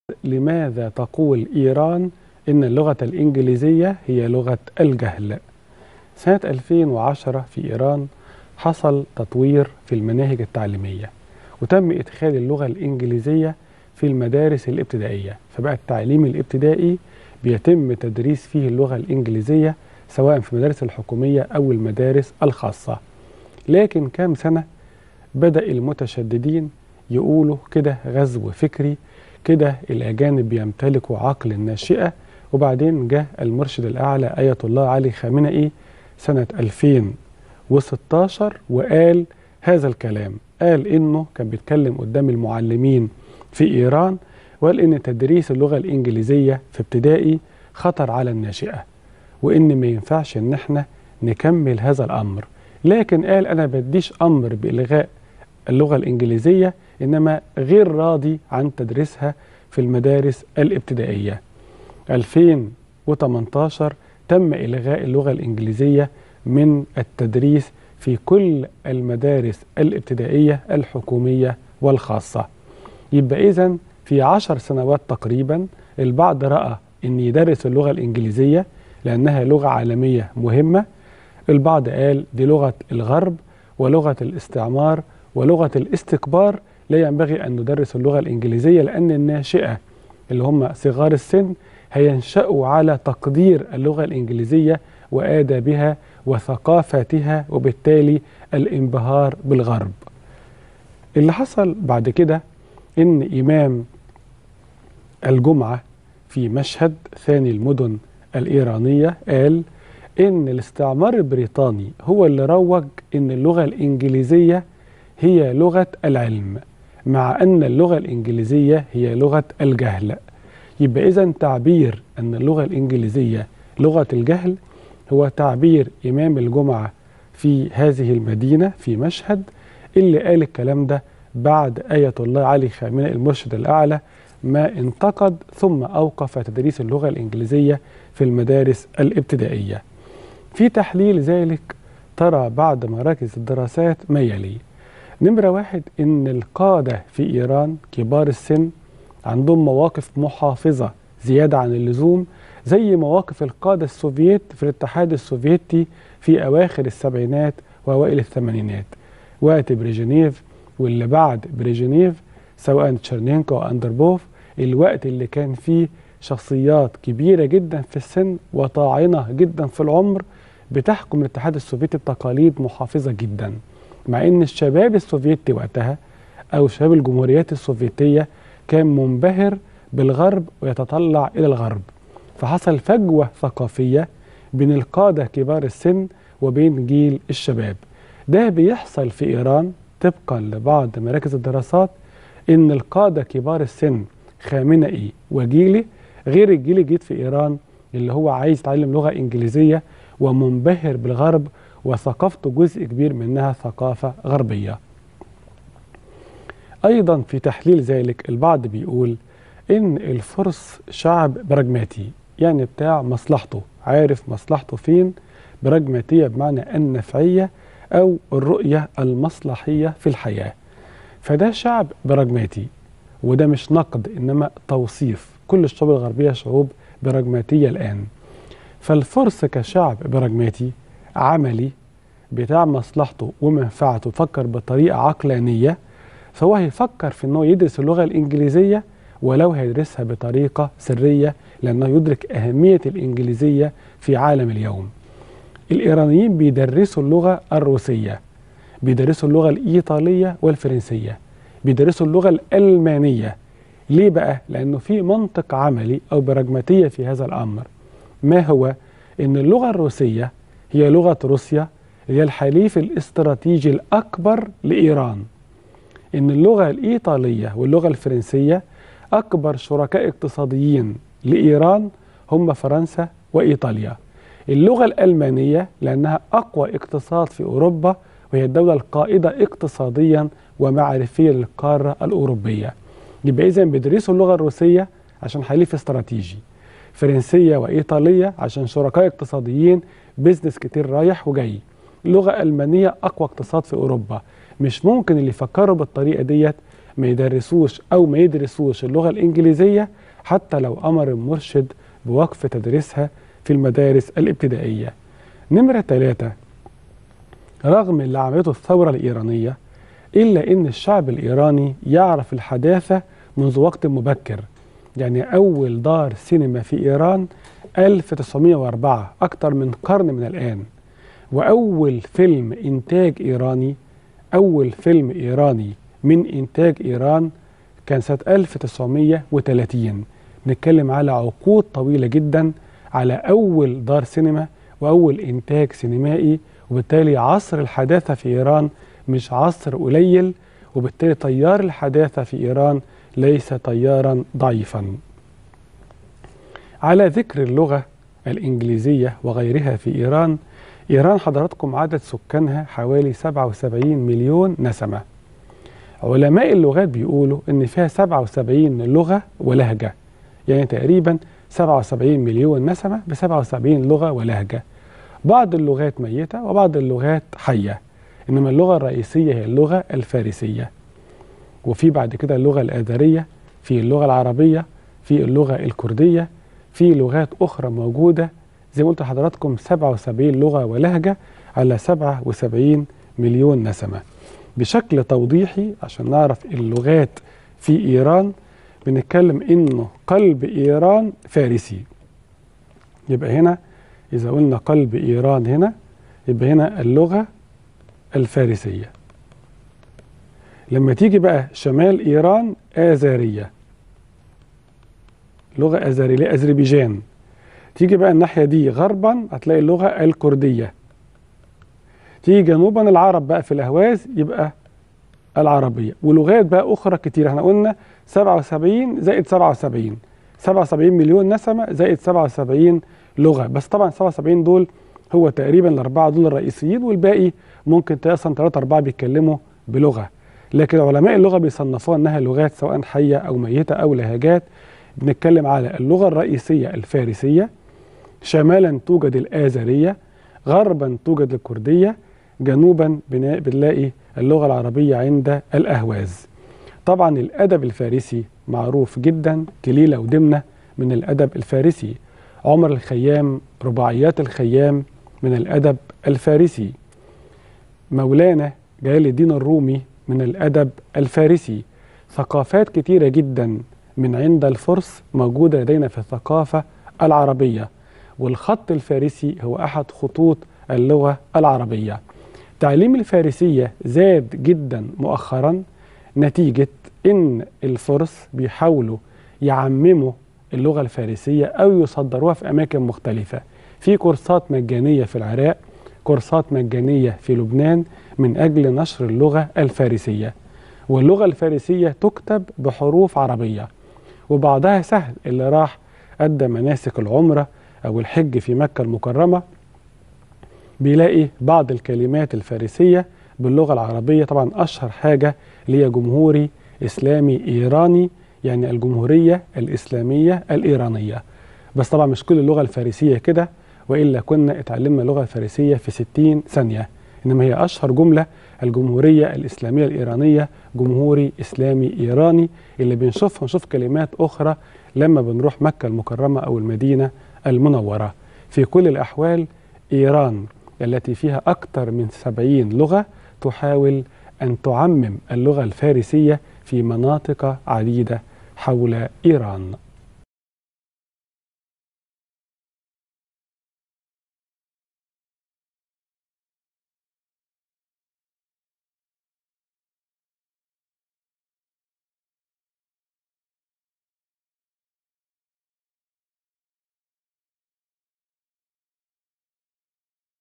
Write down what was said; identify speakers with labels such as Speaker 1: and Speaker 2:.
Speaker 1: لماذا تقول إيران إن اللغة الإنجليزية هي لغة الجهل؟ سنة 2010 في إيران حصل تطوير في المناهج التعليمية وتم إدخال اللغة الإنجليزية في المدارس الابتدائية فبقى التعليم الابتدائي بيتم تدريس فيه اللغة الإنجليزية سواء في المدارس الحكومية أو المدارس الخاصة لكن كام سنة بدأ المتشددين يقولوا كده غزو فكري كده الأجانب بيمتلكوا عقل الناشئة وبعدين جاء المرشد الأعلى آية الله علي خامنئي سنة 2016 وقال هذا الكلام قال إنه كان بيتكلم قدام المعلمين في إيران وقال إن تدريس اللغة الإنجليزية في ابتدائي خطر على الناشئة وإن ما ينفعش إن احنا نكمل هذا الأمر لكن قال أنا بديش أمر بإلغاء اللغة الإنجليزية إنما غير راضي عن تدريسها في المدارس الابتدائية 2018 تم إلغاء اللغة الإنجليزية من التدريس في كل المدارس الابتدائية الحكومية والخاصة يبقى إذن في عشر سنوات تقريبا البعض رأى أن يدرس اللغة الإنجليزية لأنها لغة عالمية مهمة البعض قال دي لغة الغرب ولغة الاستعمار ولغة الاستكبار لا ينبغي أن ندرس اللغة الإنجليزية لأن الناشئة اللي هم صغار السن هينشأوا على تقدير اللغة الإنجليزية وآدابها وثقافتها وبالتالي الانبهار بالغرب اللي حصل بعد كده إن إمام الجمعة في مشهد ثاني المدن الإيرانية قال إن الاستعمار البريطاني هو اللي روج إن اللغة الإنجليزية هي لغة العلم مع أن اللغة الإنجليزية هي لغة الجهل يبقى إذا تعبير أن اللغة الإنجليزية لغة الجهل هو تعبير إمام الجمعة في هذه المدينة في مشهد اللي قال الكلام ده بعد آية الله علي خامنئي المرشد الأعلى ما انتقد ثم أوقف تدريس اللغة الإنجليزية في المدارس الابتدائية في تحليل ذلك ترى بعض مراكز الدراسات ما يلي نمرة واحد إن القادة في إيران كبار السن عندهم مواقف محافظة زيادة عن اللزوم زي مواقف القادة السوفييت في الاتحاد السوفيتي في أواخر السبعينات وأوائل الثمانينات وقت بريجنيف واللي بعد بريجنيف سواء تشرنينكو أو أندربوف الوقت اللي كان فيه شخصيات كبيرة جدا في السن وطاعنة جدا في العمر بتحكم الاتحاد السوفيتي بتقاليد محافظة جدا مع ان الشباب السوفيتي وقتها او شباب الجمهوريات السوفيتية كان منبهر بالغرب ويتطلع الى الغرب فحصل فجوة ثقافية بين القادة كبار السن وبين جيل الشباب ده بيحصل في إيران طبقا لبعض مراكز الدراسات إن القادة كبار السن خامنئي وجيلي غير الجيل الجديد في إيران اللي هو عايز يتعلم لغة إنجليزية ومنبهر بالغرب وثقافته جزء كبير منها ثقافة غربية أيضا في تحليل ذلك البعض بيقول إن الفرس شعب براجماتي يعني بتاع مصلحته عارف مصلحته فين براجماتية بمعنى النفعية أو الرؤية المصلحية في الحياة فده شعب براجماتي وده مش نقد إنما توصيف كل الشعوب الغربية شعوب براجماتية الآن فالفرس كشعب براجماتي عملي بتاع مصلحته ومنفعته يفكر بطريقة عقلانية فهو هيفكر في أنه يدرس اللغة الإنجليزية ولو هيدرسها بطريقة سرية لأنه يدرك أهمية الإنجليزية في عالم اليوم الإيرانيين بيدرسوا اللغة الروسية بيدرسوا اللغة الإيطالية والفرنسية بيدرسوا اللغة الألمانية ليه بقى؟ لأنه في منطق عملي أو براجماتية في هذا الأمر ما هو؟ إن اللغة الروسية هي لغة روسيا هي الحليف الاستراتيجي الأكبر لإيران إن اللغة الإيطالية واللغة الفرنسية أكبر شركاء اقتصاديين لإيران هم فرنسا وإيطاليا اللغة الألمانية لأنها أقوى اقتصاد في أوروبا وهي الدولة القائدة اقتصاديا ومعرفيا للقارة الأوروبية يبقى إذا بيدرسوا اللغة الروسية عشان حليف استراتيجي فرنسية وإيطالية عشان شركاء اقتصاديين بيزنس كتير رايح وجاي لغة ألمانية أقوى اقتصاد في أوروبا مش ممكن اللي يفكروا بالطريقة ديت ما يدرسوش أو ما يدرسوش اللغة الإنجليزية حتى لو أمر المرشد بوقف تدريسها في المدارس الابتدائية نمرة ثلاثة رغم اللي عملته الثورة الإيرانية إلا أن الشعب الإيراني يعرف الحداثة منذ وقت مبكر يعني أول دار سينما في إيران 1904 أكثر من قرن من الآن وأول فيلم إنتاج إيراني أول فيلم إيراني من إنتاج إيران كان سنة 1930 نتكلم على عقود طويلة جدا على أول دار سينما وأول إنتاج سينمائي وبالتالي عصر الحداثة في إيران مش عصر قليل وبالتالي تيار الحداثة في إيران ليس تيارا ضعيفا على ذكر اللغة الإنجليزية وغيرها في إيران إيران حضراتكم عدد سكانها حوالي 77 مليون نسمة علماء اللغات بيقولوا إن فيها 77 لغة ولهجة يعني تقريبا 77 مليون نسمة ب 77 لغة ولهجة بعض اللغات ميتة وبعض اللغات حية إنما اللغة الرئيسية هي اللغة الفارسية وفي بعد كده اللغة الآذرية في اللغة العربية في اللغة الكردية في لغات أخرى موجودة زي ما قلت لحضراتكم 77 لغة ولهجة على 77 مليون نسمة بشكل توضيحي عشان نعرف اللغات في إيران بنتكلم إنه قلب إيران فارسي يبقى هنا إذا قلنا قلب إيران هنا يبقى هنا اللغة الفارسية لما تيجي بقى شمال إيران آذرية لغة أذرية أذربيجان تيجي بقى الناحية دي غربا هتلاقي اللغة الكردية تيجي جنوبا العرب بقى في الأهواز يبقى العربية ولغات بقى أخرى كتير احنا قلنا 77 زائد 77 77 مليون نسمة زائد 77 لغة بس طبعا 77 دول هو تقريبا الأربعة دول الرئيسيين والباقي ممكن تلاقي أصلا ثلاثة أربعة بيتكلموا بلغة لكن علماء اللغة بيصنفوها أنها لغات سواء حية أو ميتة أو لهجات بنتكلم على اللغة الرئيسية الفارسية شمالا توجد الآذرية غربا توجد الكردية جنوبا بنلاقي اللغة العربية عند الأهواز طبعا الأدب الفارسي معروف جدا كليلة ودمنة من الأدب الفارسي عمر الخيام رباعيات الخيام من الأدب الفارسي مولانا جلال الدين الرومي من الأدب الفارسي ثقافات كتيرة جدا من عند الفرس موجودة لدينا في الثقافة العربية والخط الفارسي هو أحد خطوط اللغة العربية تعليم الفارسية زاد جدا مؤخرا نتيجة إن الفرس بيحاولوا يعمموا اللغة الفارسية أو يصدروها في أماكن مختلفة في كورسات مجانية في العراق كورسات مجانية في لبنان من أجل نشر اللغة الفارسية واللغة الفارسية تكتب بحروف عربية وبعضها سهل اللي راح أدى مناسك العمرة أو الحج في مكة المكرمة بيلاقي بعض الكلمات الفارسية باللغة العربية طبعا أشهر حاجة اللي هي جمهوري إسلامي إيراني يعني الجمهورية الإسلامية الإيرانية بس طبعا مش كل اللغة الفارسية كده وإلا كنا اتعلمنا اللغة الفارسية في 60 ثانية إنما هي أشهر جملة الجمهورية الإسلامية الإيرانية جمهوري إسلامي إيراني اللي بنشوفها نشوف كلمات أخرى لما بنروح مكة المكرمة أو المدينة المنورة في كل الأحوال إيران التي فيها أكثر من 70 لغة تحاول أن تعمم اللغة الفارسية في مناطق عديدة حول إيران